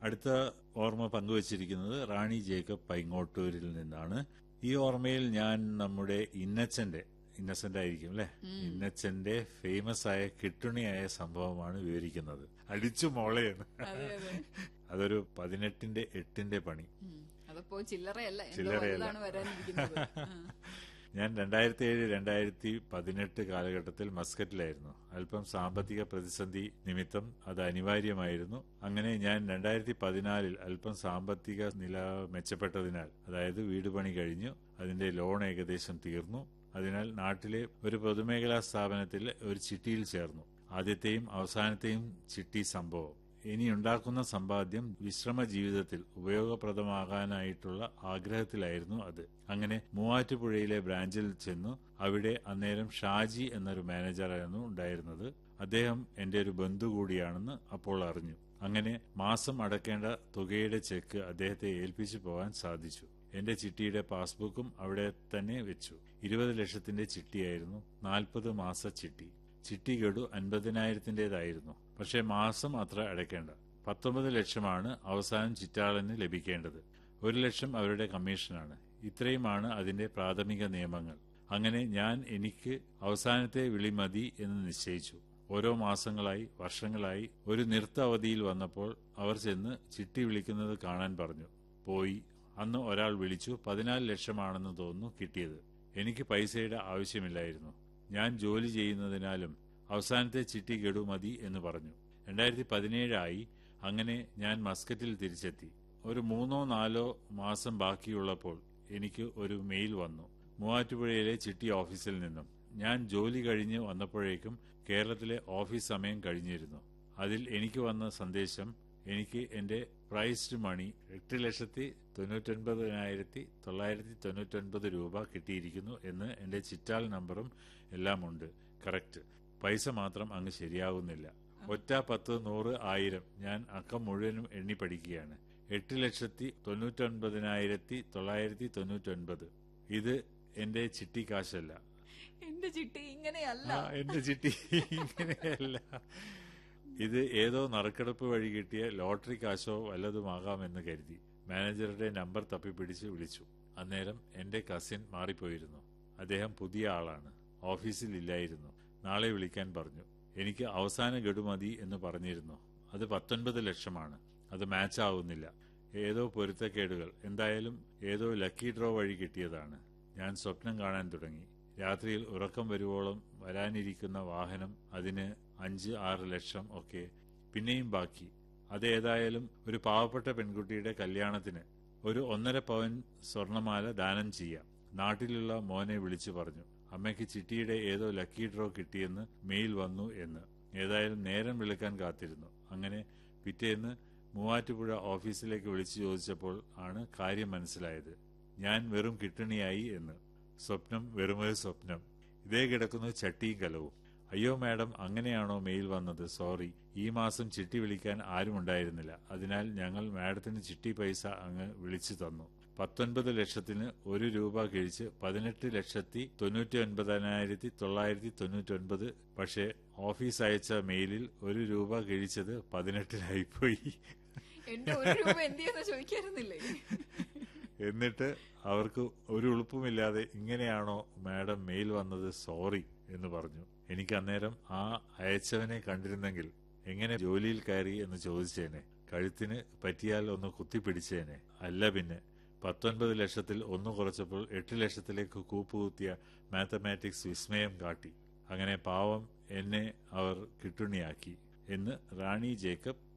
അടുത്ത ഓർമ്മ പങ്കുവച്ചിരിക്കുന്നത് റാണി ജേക്കബ് പൈങ്ങോട്ടൂരിൽ നിന്നാണ് ഈ ഓർമ്മയിൽ ഞാൻ നമ്മുടെ ഇന്നച്ചന്റെ ഇന്നസെന്റ് ആയിരിക്കും അല്ലെ ഇന്നച്ചന്റെ ഫേമസ് ആയ കിട്ടുണിയായ സംഭവമാണ് വിവരിക്കുന്നത് അടിച്ചു മോളയാണ് അതെ അതെ അതൊരു പതിനെട്ടിന്റെ എട്ടിന്റെ പണി ഉം. അതപ്പോ ചില്ലറയല്ല എന്തോ ചില്ലറയല്ല. വലുതാണ് വരാനിരിക്കുന്നത് ആ. ഞാൻ രണ്ടായിരത്തി ഏഴ് രണ്ടായിരത്തി പതിനെട്ട് കാലഘട്ടത്തിൽ മസ്കറ്റിലായിരുന്നു അല്പം സാമ്പത്തിക പ്രതിസന്ധി നിമിത്തം അത് അനിവാര്യമായിരുന്നു അങ്ങനെ ഞാൻ രണ്ടായിരത്തി പതിനാലിൽ അല്പം സാമ്പത്തിക നില മെച്ചപ്പെട്ടതിനാൽ അതായത് വീട് പണി കഴിഞ്ഞു അതിന്റെ ലോൺ ഏകദേശം തീർന്നു അതിനാൽ നാട്ടിലെ ഒരു പൊതുമേഖലാ സ്ഥാപനത്തിൽ ഒരു ചിട്ടിയിൽ ചേർന്നു ആദ്യത്തെയും അവസാനത്തെയും ചിട്ടി സംഭവം ഇനി ഉണ്ടാക്കുന്ന സമ്പാദ്യം വിശ്രമ ജീവിതത്തിൽ ഉപയോഗപ്രദമാകാനായിട്ടുള്ള ആഗ്രഹത്തിലായിരുന്നു അത് അങ്ങനെ മൂവാറ്റുപുഴയിലെ ബ്രാഞ്ചിൽ ചെന്നു അവിടെ അന്നേരം ഷാജി എന്നൊരു മാനേജറായിരുന്നു ഉണ്ടായിരുന്നത് അദ്ദേഹം എന്റെ ഒരു ബന്ധു കൂടിയാണെന്ന് അപ്പോൾ അറിഞ്ഞു അങ്ങനെ മാസം അടക്കേണ്ട തുകയുടെ ചെക്ക് അദ്ദേഹത്തെ ഏൽപ്പിച്ചു പോകാൻ സാധിച്ചു എന്റെ ചിട്ടിയുടെ പാസ്ബുക്കും അവിടെ തന്നെ വെച്ചു ഇരുപത് ലക്ഷത്തിന്റെ ചിട്ടിയായിരുന്നു നാൽപ്പത് മാസ ചിട്ടി ചിട്ടി ഗഡു അൻപതിനായിരത്തിന്റേതായിരുന്നു പക്ഷേ മാസം അത്ര അടയ്ക്കേണ്ട പത്തൊമ്പത് ലക്ഷമാണ് അവസാനം ചിറ്റാളന് ലഭിക്കേണ്ടത് ഒരു ലക്ഷം അവരുടെ കമ്മീഷനാണ് ഇത്രയുമാണ് അതിന്റെ പ്രാഥമിക നിയമങ്ങൾ അങ്ങനെ ഞാൻ എനിക്ക് അവസാനത്തെ വിളി മതി എന്ന് നിശ്ചയിച്ചു ഓരോ മാസങ്ങളായി വർഷങ്ങളായി ഒരു നിർത്ത അവധിയിൽ വന്നപ്പോൾ അവർ ചെന്ന് ചിട്ടി വിളിക്കുന്നത് കാണാൻ പറഞ്ഞു പോയി അന്ന് ഒരാൾ വിളിച്ചു പതിനാല് ലക്ഷമാണെന്ന് തോന്നുന്നു കിട്ടിയത് എനിക്ക് പൈസയുടെ ആവശ്യമില്ലായിരുന്നു ഞാൻ ജോലി ചെയ്യുന്നതിനാലും അവസാനത്തെ ചിട്ടി ഗഡു മതി എന്ന് പറഞ്ഞു രണ്ടായിരത്തി പതിനേഴായി അങ്ങനെ ഞാൻ മസ്കറ്റിൽ തിരിച്ചെത്തി ഒരു മൂന്നോ നാലോ മാസം ബാക്കിയുള്ളപ്പോൾ എനിക്ക് ഒരു മെയിൽ വന്നു മൂവാറ്റുപുഴയിലെ ചിട്ടി ഓഫീസിൽ നിന്നും ഞാൻ ജോലി കഴിഞ്ഞ് വന്നപ്പോഴേക്കും കേരളത്തിലെ ഓഫീസ് സമയം കഴിഞ്ഞിരുന്നു അതിൽ എനിക്ക് വന്ന സന്ദേശം എനിക്ക് എന്റെ പ്രൈസ്ഡ് മണി എട്ട് ലക്ഷത്തി തൊണ്ണൂറ്റൊൻപതിനായിരത്തി തൊള്ളായിരത്തി തൊണ്ണൂറ്റൊൻപത് രൂപ കിട്ടിയിരിക്കുന്നു എന്ന് എന്റെ ചിറ്റാൽ നമ്പറും എല്ലാം ഉണ്ട് കറക്റ്റ് പൈസ മാത്രം അങ്ങ് ശരിയാകുന്നില്ല ഒറ്റ പത്ത് നൂറ് ആയിരം ഞാൻ അക്കം മുഴുവനും എണ്ണി പഠിക്കുകയാണ് എട്ട് ലക്ഷത്തി തൊണ്ണൂറ്റൊൻപതിനായിരത്തി തൊള്ളായിരത്തി തൊണ്ണൂറ്റൊൻപത് ഇത് എന്റെ ചിട്ടി കാശല്ല എന്റെ ചിട്ടി ഇങ്ങനെയല്ല ആ, എന്റെ ചിട്ടി ഇങ്ങനെയല്ല ഇത് ഏതോ നറുക്കെടുപ്പ് വഴി കിട്ടിയ ലോട്ടറി കാശോ വല്ലതുമാകാമെന്ന് കരുതി മാനേജറുടെ നമ്പർ തപ്പിപ്പിടിച്ച് വിളിച്ചു അന്നേരം എന്റെ കസിൻ മാറിപ്പോയിരുന്നു അദ്ദേഹം പുതിയ ആളാണ് ഓഫീസിൽ ഇല്ലായിരുന്നു നാളെ വിളിക്കാൻ പറഞ്ഞു എനിക്ക് അവസാന ഗഡു മതി എന്ന് പറഞ്ഞിരുന്നു അത് പത്തൊൻപത് ലക്ഷമാണ് അത് മാച്ച് ആവുന്നില്ല ഏതോ പൊരുത്തക്കേടുകൾ എന്തായാലും ഏതോ ലക്കി ഡ്രോ വഴി കിട്ടിയതാണ് ഞാൻ സ്വപ്നം കാണാൻ തുടങ്ങി രാത്രിയിൽ ഉറക്കം വരുവോളം വരാനിരിക്കുന്ന വാഹനം അതിന് അഞ്ച് ആറ് ലക്ഷം ഒക്കെ പിന്നെയും ബാക്കി അതേതായാലും ഒരു പാവപ്പെട്ട പെൺകുട്ടിയുടെ കല്യാണത്തിന് ഒരു ഒന്നര പവൻ സ്വർണമാല ദാനം ചെയ്യാം നാട്ടിലുള്ള മോനെ വിളിച്ചു പറഞ്ഞു അമ്മയ്ക്ക് ചിട്ടിയുടെ ഏതോ ലക്കി ഡ്രോ കിട്ടിയെന്ന് മെയിൽ വന്നു എന്ന് ഏതായാലും നേരം വിളിക്കാൻ കാത്തിരുന്നു അങ്ങനെ പിറ്റേന്ന് മൂവാറ്റുപുഴ ഓഫീസിലേക്ക് വിളിച്ചു ചോദിച്ചപ്പോൾ ആണ് കാര്യം മനസ്സിലായത് ഞാൻ വെറും കിട്ടണിയായി എന്ന് സ്വപ്നം വെറുമൊരു സ്വപ്നം ഇതേ കിടക്കുന്നു ചട്ടിയും കലവും അയ്യോ മാഡം അങ്ങനെയാണോ മെയിൽ വന്നത് സോറി ഈ മാസം ചിട്ടി വിളിക്കാൻ ആരും ഉണ്ടായിരുന്നില്ല അതിനാൽ ഞങ്ങൾ മാഡത്തിന് ചിട്ടി പൈസ അങ്ങ് വിളിച്ചു തന്നു പത്തൊൻപത് ലക്ഷത്തിന് ഒരു രൂപ കഴിച്ച് പതിനെട്ട് ലക്ഷത്തി തൊണ്ണൂറ്റി ഒൻപതിനായിരത്തി തൊള്ളായിരത്തി തൊണ്ണൂറ്റി ഒൻപത് പക്ഷേ ഓഫീസ് അയച്ച മെയിലിൽ ഒരു രൂപ കഴിച്ചത് പതിനെട്ടിലായിപ്പോയി എന്റെ ഒരു രൂപ എന്ത് ചെയ്യുന്ന ചോദിക്കായിരുന്നില്ലേ എന്നിട്ട് അവർക്ക് ഒരു ഉളുപ്പുമില്ലാതെ ഇങ്ങനെയാണോ മാഡം മെയിൽ വന്നത് സോറി എന്ന് പറഞ്ഞു എനിക്ക് അന്നേരം ആ അയച്ചവനെ കണ്ടിരുന്നെങ്കിൽ എങ്ങനെ ജോലിയിൽ കയറി എന്ന് ചോദിച്ചേനെ കഴുത്തിന് പറ്റിയാൽ ഒന്ന് കുത്തിപ്പിടിച്ചേനെ അല്ല പിന്നെ പത്തൊൻപത് ലക്ഷത്തിൽ ഒന്ന് കുറച്ചപ്പോൾ എട്ട് ലക്ഷത്തിലേക്ക് കൂപ്പുകുത്തിയ മാത്തമാറ്റിക്സ് വിസ്മയം കാട്ടി അങ്ങനെ പാവം എന്നെ അവർ കിട്ടുണിയാക്കി എന്ന് റാണി ജേക്കബ്